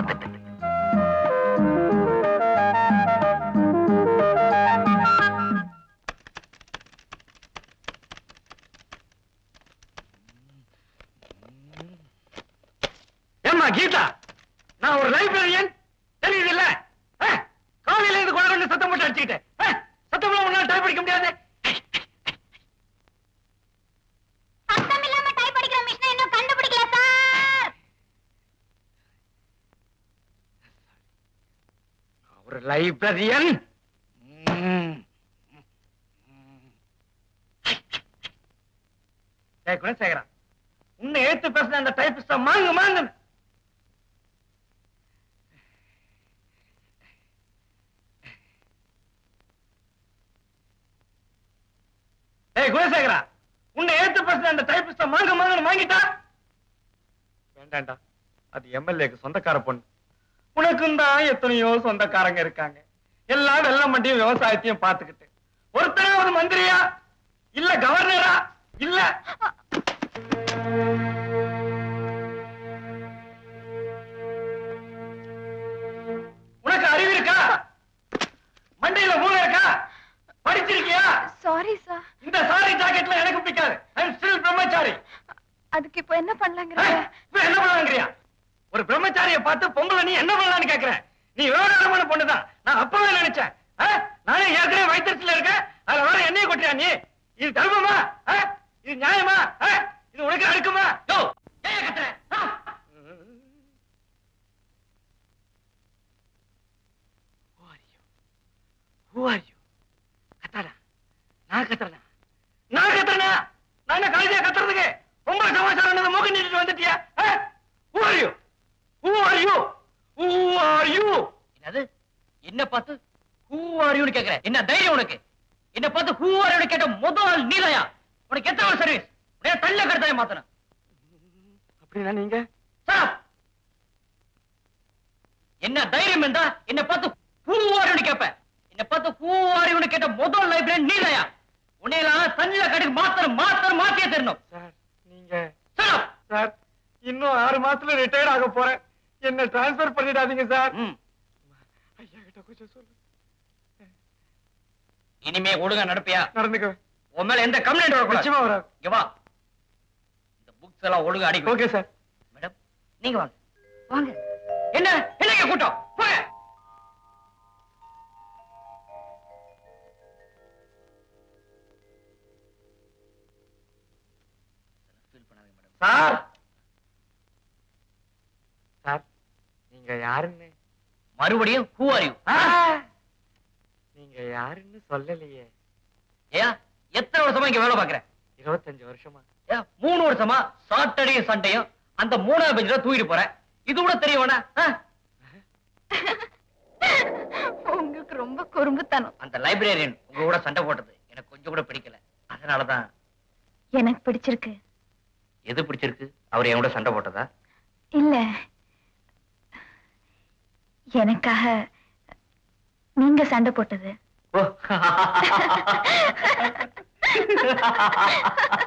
வந்துட்டது ஏம்மா கீதா நான் ஒரு லைப்ரரியன் தெரியுது இல்ல காலையில இருந்து கொண்டு வந்து சத்தம் போட்டு அடிச்சுக்கிட்டேன் அஹ், சத்தம் இல்லாம உன்னால டைப் படிக்க முடியாது சத்தம் இல்லாம டைப் அடிக்கிற மிஷினை இன்னும் கண்டுபிடிக்கல சார் ஒரு லைப்ரரியன் குணசேகரன் உன்னை ஏத்து பேசுன அந்த டைப்பிஸ்ட மாங்கு மாங்கு ஏய் குணசேகரா உன்னை ஏத்து பேசுன அந்த டைப்பிஸ்ட மாங்கு மாங்குன்னு வாங்கிட்டா வேண்டாண்டா அது எம்எல்ஏக்கு சொந்தக்கார பொண்ணு உனக்கும் தான் எத்தனையோ சொந்தக்காரங்க இருக்காங்க எல்லாம் வெள்ளம் மண்டியும் விவசாயத்தையும் பார்த்துக்கிட்டு ஒருத்தனாவது மந்திரியா இல்ல கவர்னரா இல்ல உனக்கு அறிவு இருக்கா மண்டையில மூளை இருக்கா படிச்சிருக்கியா சாரி சார் இந்த சாரி ஜாக்கெட்ல எனக்கு பிடிக்காது ஐ ஸ்டில் பிரம்மச்சாரி அதுக்கு இப்ப என்ன பண்ணலாங்கிறீங்க ஏய், இப்ப என்ன பண்ணலாங்கிறியா ஒரு பிரம்மச்சாரிய பார்த்து பொம்பளை நீ என்ன பண்ணலாம்னு கேக்குறேன் நீ விவகாரமான பொண்ணுதான் நான் அப்பவே நினைச்சேன் ஆ? நானே ஏற்கனவே வயிற்றுல இருக்கேன் அதுல வேற என்னைய கொட்டியா நீ இது தர்மமா ஆ? இது நியாயமா ஆ? இது உனக்கு அடுக்குமா யோ ஏன் கத்துற ஆ? Who are you? Who are you? கத்தாடா நான் கத்துறேனா நான் கத்துறேனா நான் என்ன கழுதியா கத்துறதுக்கு பொம்பளை சமாச்சாரம் மூக்க நீட்டிட்டு வந்துட்டியா ஆ? Who are you? Who are you? Who are you? என்னது என்ன பார்த்து ஹூ ஆர் யூன்னு கேக்குற என்ன தைரியம் உனக்கு என்ன பார்த்து ஹூ ஆர் யூன்னு கேட்ட முதல் நீலையா உனக்கு எத்தனை சர்வீஸ் உடைய தள்ள கருத்தாய மாத்தணும் அப்படின்னா நீங்க Stop. என்ன தைரியம் இருந்தா என்ன பார்த்து ஹூ ஆர் யூன்னு கேப்ப என்ன பார்த்து ஹூ ஆர் யூன்னு கேட்ட முதல் லைப்ரரி நீலையா உன்னையெல்லாம் தள்ள கடைக்கு மாத்தணும் மாத்தணும் மாத்தியே தரணும் சார் நீங்க Stop. சார் இன்னும் ஆறு மாசத்துல ரிட்டையர்ட் ஆக போறேன் என்ன டிரான்ஸ்ஃபர் பண்ணிடாதீங்க சார் ம். ஐயா கிட்ட கொஞ்சம் சொல்லு இனிமே ஒழுங்கா நடப்பியா நடந்துக்க உன் மேல எந்த கம்ப்ளைண்ட் வரக்கூடாது நிச்சயமா வராது இங்க வா இந்த புக்ஸ் எல்லாம் ஒழுங்கா அடிக்க ஓகே சார் மேடம் நீங்க வாங்க வாங்க என்ன என்னங்க கூட்டம் போங்க ஃபீல் பண்ணாதீங்க மேடம் சார் சார் நீங்க யாருன்னு மறுபடியும் ஹூ ஆர் யூ ஆ! நீங்க யாருன்னு சொல்லலையே ஏயா எத்தனை வருஷமா இங்க வேலை பாக்குறேன் இருபத்தஞ்சு வருஷமா ஏன் மூணு வருஷமா சாட்டர்டேயும் சண்டையும் அந்த மூணாவது பெஞ்சில தூக்கிட்டு போறேன் இது கூட தெரிய வேணா ஆ? உங்களுக்கு ரொம்ப குறும்புத்தனம் அந்த லைப்ரரியன் உங்க கூட சண்டை போட்டது எனக்கு கொஞ்சம் கூட பிடிக்கல அதனாலதான் எனக்கு பிடிச்சிருக்கு எது பிடிச்சிருக்கு அவர் என் கூட சண்டை போட்டதா இல்ல எனக்காக நீங்க சண்டை போட்டது ஓ